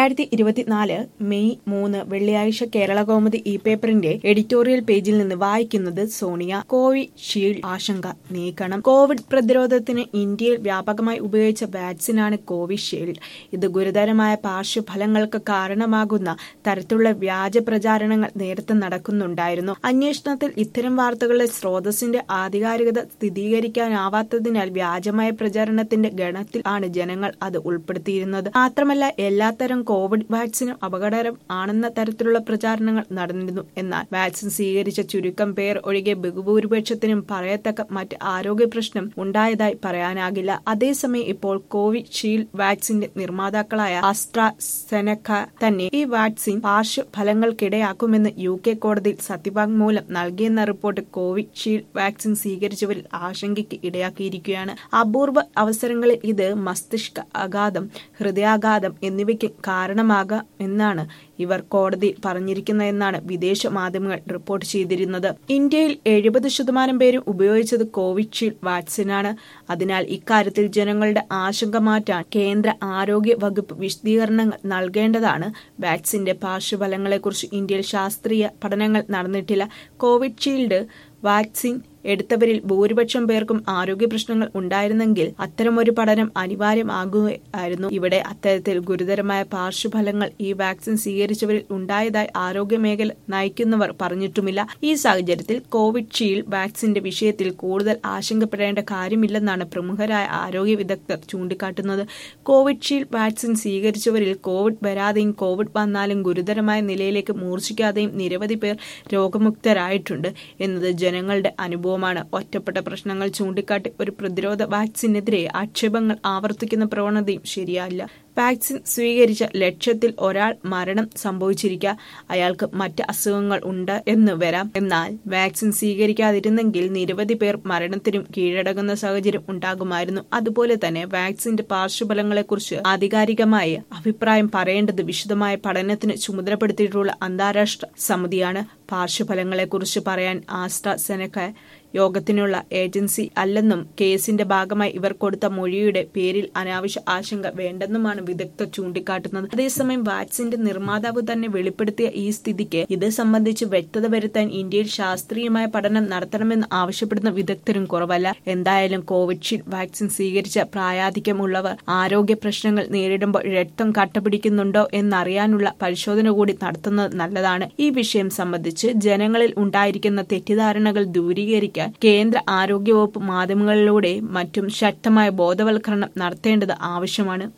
രണ്ടായിരത്തി ഇരുപത്തിനാല് മെയ് മൂന്ന് വെള്ളിയാഴ്ച കേരള കൗമുദി ഇ പേപ്പറിന്റെ എഡിറ്റോറിയൽ പേജിൽ നിന്ന് വായിക്കുന്നത് സോണിയ കോവിഷീൽഡ് ആശങ്ക നീക്കണം കോവിഡ് പ്രതിരോധത്തിന് ഇന്ത്യയിൽ വ്യാപകമായി ഉപയോഗിച്ച വാക്സിനാണ് കോവിഷീൽഡ് ഇത് ഗുരുതരമായ പാർശ്വഫലങ്ങൾക്ക് കാരണമാകുന്ന തരത്തിലുള്ള വ്യാജ പ്രചാരണങ്ങൾ നേരത്തെ നടക്കുന്നുണ്ടായിരുന്നു അന്വേഷണത്തിൽ ഇത്തരം വാർത്തകളുടെ സ്രോതസ്സിന്റെ ആധികാരികത സ്ഥിരീകരിക്കാനാവാത്തതിനാൽ വ്യാജമായ പ്രചാരണത്തിന്റെ ഗണത്തിൽ ആണ് ജനങ്ങൾ അത് ഉൾപ്പെടുത്തിയിരുന്നത് മാത്രമല്ല എല്ലാത്തരം കോവിഡ് വാക്സിനും അപകടകരം ആണെന്ന തരത്തിലുള്ള പ്രചാരണങ്ങൾ നടന്നിരുന്നു എന്നാൽ വാക്സിൻ സ്വീകരിച്ച ചുരുക്കം പേർ ഒഴികെ ബഹുഭൂരിപക്ഷത്തിനും പറയത്തക്ക മറ്റ് ആരോഗ്യ പ്രശ്നം ഉണ്ടായതായി പറയാനാകില്ല അതേസമയം ഇപ്പോൾ കോവിഷീൽഡ് വാക്സിന്റെ നിർമ്മാതാക്കളായ അസ്ട്രാസെനക്ക തന്നെ ഈ വാക്സിൻ പാർശ്വഫലങ്ങൾക്കിടയാക്കുമെന്ന് യു കെ കോടതിയിൽ സത്യവാങ്മൂലം നൽകിയെന്ന റിപ്പോർട്ട് കോവിഷീൽഡ് വാക്സിൻ സ്വീകരിച്ചവരിൽ ആശങ്കയ്ക്ക് ഇടയാക്കിയിരിക്കുകയാണ് അപൂർവ അവസരങ്ങളിൽ ഇത് മസ്തിഷ്ക ആഘാതം ഹൃദയാഘാതം എന്നിവയ്ക്ക് കാരണമാകാം എന്നാണ് ഇവർ കോടതിയിൽ പറഞ്ഞിരിക്കുന്നതെന്നാണ് വിദേശ മാധ്യമങ്ങൾ റിപ്പോർട്ട് ചെയ്തിരുന്നത് ഇന്ത്യയിൽ എഴുപത് ശതമാനം പേരും ഉപയോഗിച്ചത് കോവിഷീൽഡ് വാക്സിനാണ് അതിനാൽ ഇക്കാര്യത്തിൽ ജനങ്ങളുടെ ആശങ്ക മാറ്റാൻ കേന്ദ്ര ആരോഗ്യ വകുപ്പ് വിശദീകരണങ്ങൾ നൽകേണ്ടതാണ് വാക്സിന്റെ പാർശ്വഫലങ്ങളെക്കുറിച്ച് ഇന്ത്യയിൽ ശാസ്ത്രീയ പഠനങ്ങൾ നടന്നിട്ടില്ല കോവിഷീൽഡ് വാക്സിൻ എടുത്തവരിൽ ഭൂരിപക്ഷം പേർക്കും ആരോഗ്യ പ്രശ്നങ്ങൾ ഉണ്ടായിരുന്നെങ്കിൽ അത്തരമൊരു പഠനം അനിവാര്യമാകുകയായിരുന്നു ഇവിടെ അത്തരത്തിൽ ഗുരുതരമായ പാർശ്വഫലങ്ങൾ ഈ വാക്സിൻ സ്വീകരിച്ചവരിൽ ഉണ്ടായതായി ആരോഗ്യ മേഖല നയിക്കുന്നവർ പറഞ്ഞിട്ടുമില്ല ഈ സാഹചര്യത്തിൽ കോവിഷീൽഡ് വാക്സിന്റെ വിഷയത്തിൽ കൂടുതൽ ആശങ്കപ്പെടേണ്ട കാര്യമില്ലെന്നാണ് പ്രമുഖരായ ആരോഗ്യ വിദഗ്ധർ ചൂണ്ടിക്കാട്ടുന്നത് കോവിഷീൽഡ് വാക്സിൻ സ്വീകരിച്ചവരിൽ കോവിഡ് വരാതെയും കോവിഡ് വന്നാലും ഗുരുതരമായ നിലയിലേക്ക് മൂർച്ഛിക്കാതെയും നിരവധി പേർ രോഗമുക്തരായിട്ടുണ്ട് എന്നത് ജനങ്ങളുടെ അനുഭവമാണ് ഒറ്റപ്പെട്ട പ്രശ്നങ്ങൾ ചൂണ്ടിക്കാട്ടി ഒരു പ്രതിരോധ വാക്സിനെതിരെ ആക്ഷേപങ്ങൾ ആവർത്തിക്കുന്ന പ്രവണതയും ശരിയല്ല വാക്സിൻ സ്വീകരിച്ച ലക്ഷ്യത്തിൽ ഒരാൾ മരണം സംഭവിച്ചിരിക്കുക അയാൾക്ക് മറ്റ് അസുഖങ്ങൾ ഉണ്ട് എന്ന് വരാം എന്നാൽ വാക്സിൻ സ്വീകരിക്കാതിരുന്നെങ്കിൽ നിരവധി പേർ മരണത്തിനും കീഴടങ്ങുന്ന സാഹചര്യം ഉണ്ടാകുമായിരുന്നു അതുപോലെ തന്നെ വാക്സിന്റെ പാർശ്വഫലങ്ങളെക്കുറിച്ച് ആധികാരികമായി അഭിപ്രായം പറയേണ്ടത് വിശദമായ പഠനത്തിന് ചുമതലപ്പെടുത്തിയിട്ടുള്ള അന്താരാഷ്ട്ര സമിതിയാണ് പാർശ്വഫലങ്ങളെക്കുറിച്ച് പറയാൻ ആസ്ട്രസെനക്ക യോഗത്തിനുള്ള ഏജൻസി അല്ലെന്നും കേസിന്റെ ഭാഗമായി ഇവർ കൊടുത്ത മൊഴിയുടെ പേരിൽ അനാവശ്യ ആശങ്ക വേണ്ടെന്നുമാണ് വിദഗ്ധർ ചൂണ്ടിക്കാട്ടുന്നത് അതേസമയം വാക്സിന്റെ നിർമ്മാതാവ് തന്നെ വെളിപ്പെടുത്തിയ ഈ സ്ഥിതിക്ക് ഇത് സംബന്ധിച്ച് വ്യക്തത വരുത്താൻ ഇന്ത്യയിൽ ശാസ്ത്രീയമായ പഠനം നടത്തണമെന്ന് ആവശ്യപ്പെടുന്ന വിദഗ്ധരും കുറവല്ല എന്തായാലും കോവിഷീൽഡ് വാക്സിൻ സ്വീകരിച്ച പ്രായാധിക്യമുള്ളവർ ആരോഗ്യ പ്രശ്നങ്ങൾ നേരിടുമ്പോൾ രക്തം കട്ടപിടിക്കുന്നുണ്ടോ എന്നറിയാനുള്ള പരിശോധന കൂടി നടത്തുന്നത് നല്ലതാണ് ഈ വിഷയം സംബന്ധിച്ച് ജനങ്ങളിൽ ഉണ്ടായിരിക്കുന്ന തെറ്റിദ്ധാരണകൾ ദൂരീകരിക്കാൻ കേന്ദ്ര ആരോഗ്യവകുപ്പ് മാധ്യമങ്ങളിലൂടെ മറ്റും ശക്തമായ ബോധവൽക്കരണം നടത്തേണ്ടത് ആവശ്യമാണ്